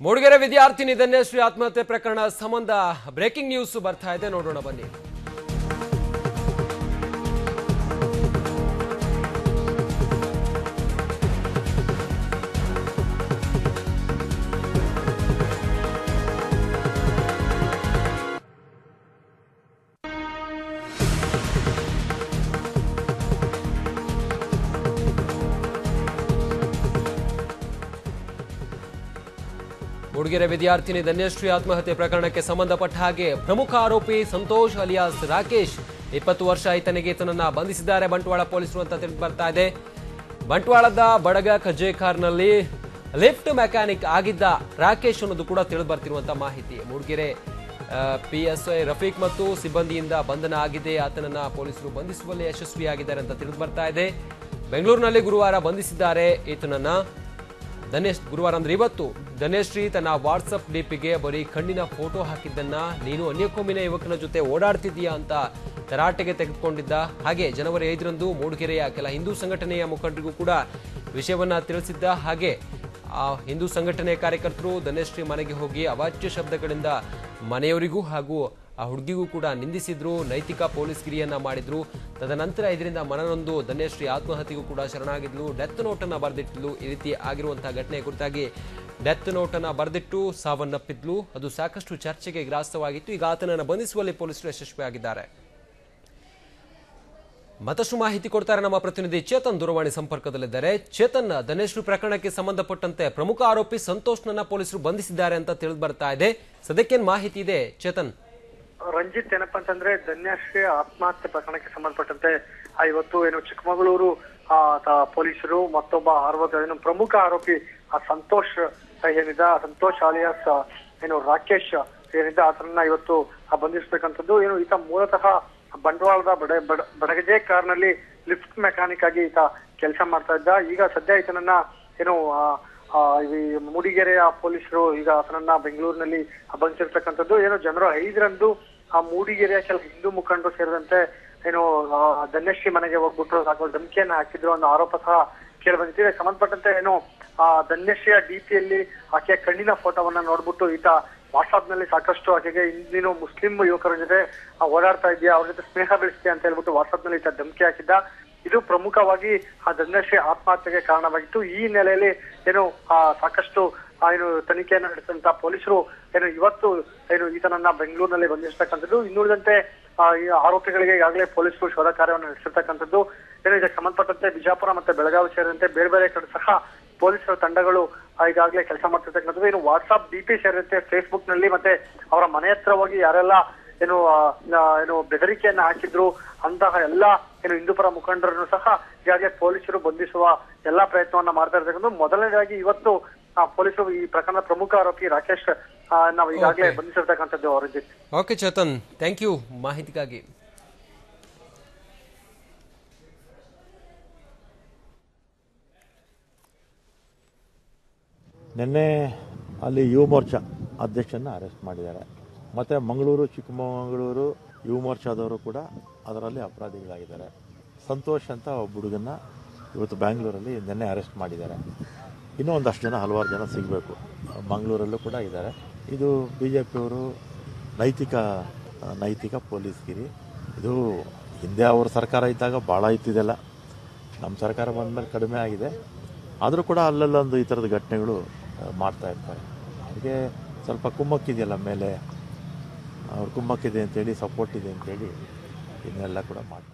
ಮೂಡಿಗೆರೆ ವಿದ್ಯಾರ್ಥಿನಿ ಧನ್ಯಶ್ರೀ ಆತ್ಮಹತ್ಯೆ ಪ್ರಕರಣ ಸಂಬಂಧ ಬ್ರೇಕಿಂಗ್ ನ್ಯೂಸ್ ಬರ್ತಾ ಇದೆ ನೋಡೋಣ ಬನ್ನಿ ಮೂಡಿಗೆರೆ ವಿದ್ಯಾರ್ಥಿನಿ ಧನ್ಯಶ್ರೀ ಆತ್ಮಹತ್ಯೆ ಪ್ರಕರಣಕ್ಕೆ ಸಂಬಂಧಪಟ್ಟ ಹಾಗೆ ಪ್ರಮುಖ ಆರೋಪಿ ಸಂತೋಷ್ ಅಲಿಯಾಸ್ ರಾಕೇಶ್ ಇಪ್ಪತ್ತು ವರ್ಷ ಈತನಿಗೆ ಈತನನ್ನ ಬಂಧಿಸಿದ್ದಾರೆ ಬಂಟ್ವಾಳ ಪೊಲೀಸರು ಅಂತ ತಿಳಿದು ಬರ್ತಾ ಇದೆ ಬಂಟ್ವಾಳದ ಬಡಗ ಕಜೇಕಾರ್ನಲ್ಲಿ ಲಿಫ್ಟ್ ಮೆಕ್ಯಾನಿಕ್ ಆಗಿದ್ದ ರಾಕೇಶ್ ಅನ್ನೋದು ಕೂಡ ತಿಳಿದು ಬರ್ತಿರುವಂತ ಮಾಹಿತಿ ಮೂಡಿಗೆರೆ ಪಿಎಸ್ಐ ರಫೀಕ್ ಮತ್ತು ಸಿಬ್ಬಂದಿಯಿಂದ ಬಂಧನ ಆಗಿದೆ ಆತನನ್ನ ಪೊಲೀಸರು ಬಂಧಿಸುವಲ್ಲಿ ಯಶಸ್ವಿಯಾಗಿದ್ದಾರೆ ಅಂತ ತಿಳಿದು ಬರ್ತಾ ಇದೆ ಬೆಂಗಳೂರಿನಲ್ಲಿ ಗುರುವಾರ ಬಂಧಿಸಿದ್ದಾರೆ ಈತನನ್ನ ಧನೇಶ್ ಗುರುವಾರ ಅಂದ್ರೆ ಇವತ್ತು ಧನೇಶ್ರೀ ತನ್ನ ವಾಟ್ಸಪ್ ಡಿಪಿಗೆ ಬರೀ ಕಣ್ಣಿನ ಫೋಟೋ ಹಾಕಿದ್ದನ್ನ ನೀನು ಅನ್ಯಕೊಮ್ಮಿನ ಯುವಕನ ಜೊತೆ ಓಡಾಡ್ತಿದ್ದೀಯಾ ಅಂತ ತರಾಟೆಗೆ ತೆಗೆದುಕೊಂಡಿದ್ದ ಹಾಗೆ ಜನವರಿ ಐದರಂದು ಮೂಡಿಗೆರೆಯ ಕೆಲ ಹಿಂದೂ ಸಂಘಟನೆಯ ಮುಖಂಡರಿಗೂ ಕೂಡ ವಿಷಯವನ್ನ ತಿಳಿಸಿದ್ದ ಹಾಗೆ ಆ ಹಿಂದೂ ಸಂಘಟನೆಯ ಕಾರ್ಯಕರ್ತರು ಧನೇಶ್ರೀ ಮನೆಗೆ ಹೋಗಿ ಅವಾಚ್ಯ ಶಬ್ದಗಳಿಂದ ಮನೆಯವರಿಗೂ ಹಾಗೂ ಆ ಹುಡುಗಿಗೂ ಕೂಡ ನಿಂದಿಸಿದ್ರು ನೈತಿಕ ಪೊಲೀಸ್ಗಿರಿಯನ್ನ ಮಾಡಿದ್ರು ತದನಂತರ ಇದರಿಂದ ಮನನೊಂದು ಧನ್ಯಶ್ರೀ ಆತ್ಮಹತ್ಯೆಗೂ ಕೂಡ ಶರಣಾಗಿದ್ಲು ಡೆತ್ ನೋಟನ್ನ ಬರೆದಿಟ್ಲು ಈ ರೀತಿ ಆಗಿರುವಂತಹ ಘಟನೆ ಕುರಿತಾಗಿ ಡೆತ್ ನೋಟನ್ನ ಬರೆದಿಟ್ಟು ಸಾವನ್ನಪ್ಪಿದ್ಲು ಅದು ಸಾಕಷ್ಟು ಚರ್ಚೆಗೆ ಗ್ರಾಸವಾಗಿತ್ತು ಈಗ ಆತನನ್ನು ಬಂಧಿಸುವಲ್ಲಿ ಪೊಲೀಸರು ಯಶಸ್ವಿಯಾಗಿದ್ದಾರೆ ಮತ್ತಷ್ಟು ಮಾಹಿತಿ ಕೊಡ್ತಾರೆ ನಮ್ಮ ಪ್ರತಿನಿಧಿ ಚೇತನ್ ದೂರವಾಣಿ ಸಂಪರ್ಕದಲ್ಲಿದ್ದಾರೆ ಚೇತನ್ ಧನೇಶ್ರೀ ಪ್ರಕರಣಕ್ಕೆ ಸಂಬಂಧಪಟ್ಟಂತೆ ಪ್ರಮುಖ ಆರೋಪಿ ಸಂತೋಷ್ನನ್ನ ಪೊಲೀಸರು ಬಂಧಿಸಿದ್ದಾರೆ ಅಂತ ತಿಳಿದು ಬರ್ತಾ ಇದೆ ಸದ್ಯಕ್ಕೇನ್ ಮಾಹಿತಿ ಇದೆ ಚೇತನ್ ರಂಜಿತ್ ಏನಪ್ಪಾ ಅಂತಂದ್ರೆ ಧನ್ಯಶ್ರೀ ಆತ್ಮಹತ್ಯೆ ಪ್ರಕರಣಕ್ಕೆ ಸಂಬಂಧಪಟ್ಟಂತೆ ಆ ಇವತ್ತು ಏನು ಚಿಕ್ಕಮಗಳೂರು ಆ ತ- ಪೊಲೀಸರು ಮತ್ತೊಬ್ಬ ಆರೋಪ ಏನು ಪ್ರಮುಖ ಆರೋಪಿ ಆ ಸಂತೋಷ್ ಏನಿದ್ದ ಆ ಸಂತೋಷ್ ಆಲಿಯಾಸ್ ಆ, ಏನು ರಾಕೇಶ್ ಏನಿದ್ದ ಆತನನ್ನ ಇವತ್ತು ಆ ಬಂಧಿಸಬೇಕಂತದ್ದು ಏನು ಈತ ಮೂಲತಃ ಬಂಡವಾಳದ ಬಡ ಬಡ- ಬಡಗಜೆ ಕಾರ್ನಲ್ಲಿ ಲಿಫ್ಟ್ ಮೆಕ್ಯಾನಿಕ್ ಆಗಿ ಈತ ಕೆಲಸ ಮಾಡ್ತಾ ಇದ್ದ ಈಗ ಸದ್ಯ ಈತನನ್ನ ಏನು ಆ, ಆ, ಈ ಮೂಡಿಗೆರೆಯ ಪೊಲೀಸರು ಈಗ ಆತನನ್ನ ಬೆಂಗಳೂರಿನಲ್ಲಿ ಬಂಧಿಸಿರ್ತಕ್ಕಂಥದ್ದು ಏನು ಜನರು ಐದರಂದು ಆ ಮೂಡಿಗೆರೆಯ ಕೆಲ ಹಿಂದೂ ಮುಖಂಡರು ಸೇರಿದಂತೆ ಏನು ಆ, ಧನ್ಯಶ್ರೀ ಮನೆಗೆ ಹೋಗ್ಬಿಟ್ಟು ಹಾಗೂ ಧಮಕಿಯನ್ನ ಹಾಕಿದ್ರು ಅನ್ನೋ ಆರೋಪ ಸಹ ಕೇಳಿ ಬಂದಿದೆ ಸಂಬಂಧಪಟ್ಟಂತೆ ಏನು ಆ ಧನ್ಯಶ್ರೀಯ ಡಿಪಿಯಲ್ಲಿ ಆಕೆಯ ಕಣ್ಣಿನ ಫೋಟೋವನ್ನ ನೋಡ್ಬಿಟ್ಟು ಈತ ವಾಟ್ಸ್ಆಪ್ ನಲ್ಲಿ ಸಾಕಷ್ಟು ಆಕೆಗೆ ನೀನು ಮುಸ್ಲಿಂ ಯುವಕರ ಜೊತೆ ಆ, ಓಡಾಡ್ತಾ ಇದೆಯಾ ಅವ್ರ ಜೊತೆ ಸ್ನೇಹ ಬೆಳೆಸ್ತೀಯ ಅಂತ ಹೇಳ್ಬಿಟ್ಟು ವಾಟ್ಸ್ಆಪ್ ನಲ್ಲಿ ಈತ ಧಮಕಿ ಹಾಕಿದ್ದ ಇದು ಪ್ರಮುಖವಾಗಿ ಆ ಧನ್ಯಶ್ರೀ ಆತ್ಮಹತ್ಯೆಗೆ ಕಾರಣವಾಗಿತ್ತು ಈ ಹಿನ್ನೆಲೆಯಲ್ಲಿ ಏನು ಆ ಸಾಕಷ್ಟು ಆ, ಏನು ತನಿಖೆಯನ್ನು ನಡೆಸಿದಂತ ಪೊಲೀಸರು ಏನು ಇವತ್ತು ಏನು ಈತನನ್ನ ಬೆಂಗಳೂರಿನಲ್ಲಿ ಬಂಧಿಸತಕ್ಕಂಥದ್ದು ಇನ್ನುಳಿದಂತೆ ಆ, ಈ ಆರೋಪಿಗಳಿಗೆ ಈಗಾಗಲೇ ಪೊಲೀಸರು ಶೋಧ ಕಾರ್ಯವನ್ನು ನಡೆಸಿರ್ತಕ್ಕಂಥದ್ದು ಏನು ಇದಕ್ಕೆ ಸಂಬಂಧಪಟ್ಟಂತೆ ಬಿಜಾಪುರ ಮತ್ತೆ ಬೆಳಗಾವಿ ಸೇರಿದಂತೆ ಬೇರೆ ಬೇರೆ ಕಡೆ ಸಹ ಪೊಲೀಸರ ತಂಡಗಳು ಆ, ಈಗಾಗಲೇ ಕೆಲಸ ಮಾಡ್ತಿರ್ತಕ್ಕಂಥದ್ದು ಏನು ವಾಟ್ಸ್ಆಪ್ ಡಿಪಿ ಸೇರಿದಂತೆ ಫೇಸ್ಬುಕ್ ನಲ್ಲಿ ಮತ್ತೆ ಅವರ ಮನೆ ಹತ್ರ ಹೋಗಿ ಯಾರೆಲ್ಲ ಏನು ಆ, ಆ, ಏನು ಬೆದರಿಕೆಯನ್ನ ಹಾಕಿದ್ರು ಅಂತಹ ಎಲ್ಲ ಏನು ಹಿಂದೂಪರ ಮುಖಂಡರನ್ನು ಸಹ ಈಗಾಗಲೇ ಪೊಲೀಸರು ಬಂಧಿಸುವ ಎಲ್ಲಾ ಪ್ರಯತ್ನವನ್ನ ಮಾಡ್ತಾ ಇರ್ತಕ್ಕಂಥದ್ದು ಮೊದಲನೇದಾಗಿ ಇವತ್ತು ಆ, ಪೊಲೀಸರು ಈ ಪ್ರಕರಣದ ಪ್ರಮುಖ ಆರೋಪಿ ರಾಕೇಶ್ ಆ, ನಾವು ಈಗಾಗಲೇ Okay. ಬಂಧಿಸಿರ್ತಕ್ಕಂಥದ್ದು Ranjith okay Chetan thank you ಮಾಹಿತಿಗಾಗಿ ನಿನ್ನೆ ಅಲ್ಲಿ ಯುವ ಮೋರ್ಚಾ ಅಧ್ಯಕ್ಷನ ಅರೆಸ್ಟ್ ಮಾಡಿದ್ದಾರೆ ಮತ್ತು ಮಂಗಳೂರು ಚಿಕ್ಕಮಗಳೂರು ಯುವ ಮೋರ್ಚಾದವರು ಕೂಡ ಅದರಲ್ಲಿ ಅಪರಾಧಿಗಳಾಗಿದ್ದಾರೆ ಸಂತೋಷ್ ಅಂತ ಒಬ್ಬ ಹುಡುಗನ್ನ ಇವತ್ತು ಬ್ಯಾಂಗ್ಳೂರಲ್ಲಿ ನಿನ್ನೆ ಅರೆಸ್ಟ್ ಮಾಡಿದ್ದಾರೆ ಇನ್ನೂ ಒಂದಷ್ಟು ಜನ ಹಲವಾರು ಜನ ಸಿಗಬೇಕು ಮಂಗಳೂರಲ್ಲೂ ಕೂಡ ಇದ್ದಾರೆ ಇದು ಬಿ ಜೆ ಪಿಯವರು ನೈತಿಕ ನೈತಿಕ ಪೊಲೀಸ್ಗಿರಿ ಇದು ಹಿಂದೆ ಅವ್ರ ಸರ್ಕಾರ ಇದ್ದಾಗ ಭಾಳ ಇತ್ತಿದೆಲ್ಲ ನಮ್ಮ ಸರ್ಕಾರ ಬಂದಮೇಲೆ ಕಡಿಮೆ ಆಗಿದೆ ಆದರೂ ಕೂಡ ಅಲ್ಲಲ್ಲೊಂದು ಈ ಥರದ ಘಟನೆಗಳು ಆ, ಮಾಡ್ತಾ ಇರ್ತಾರೆ ಅವ್ರಿಗೆ ಸ್ವಲ್ಪ ಕುಮ್ಮಕ್ಕಿದೆಯಲ್ಲ ಮೇಲೆ ಅವ್ರ ಕುಮ್ಮಕ್ಕಿದೆ ಅಂತೇಳಿ ಸಪೋರ್ಟ್ ಇದೆ ಅಂತೇಳಿ ಇದನ್ನೆಲ್ಲ ಕೂಡ ಮಾಡ್ತಾರೆ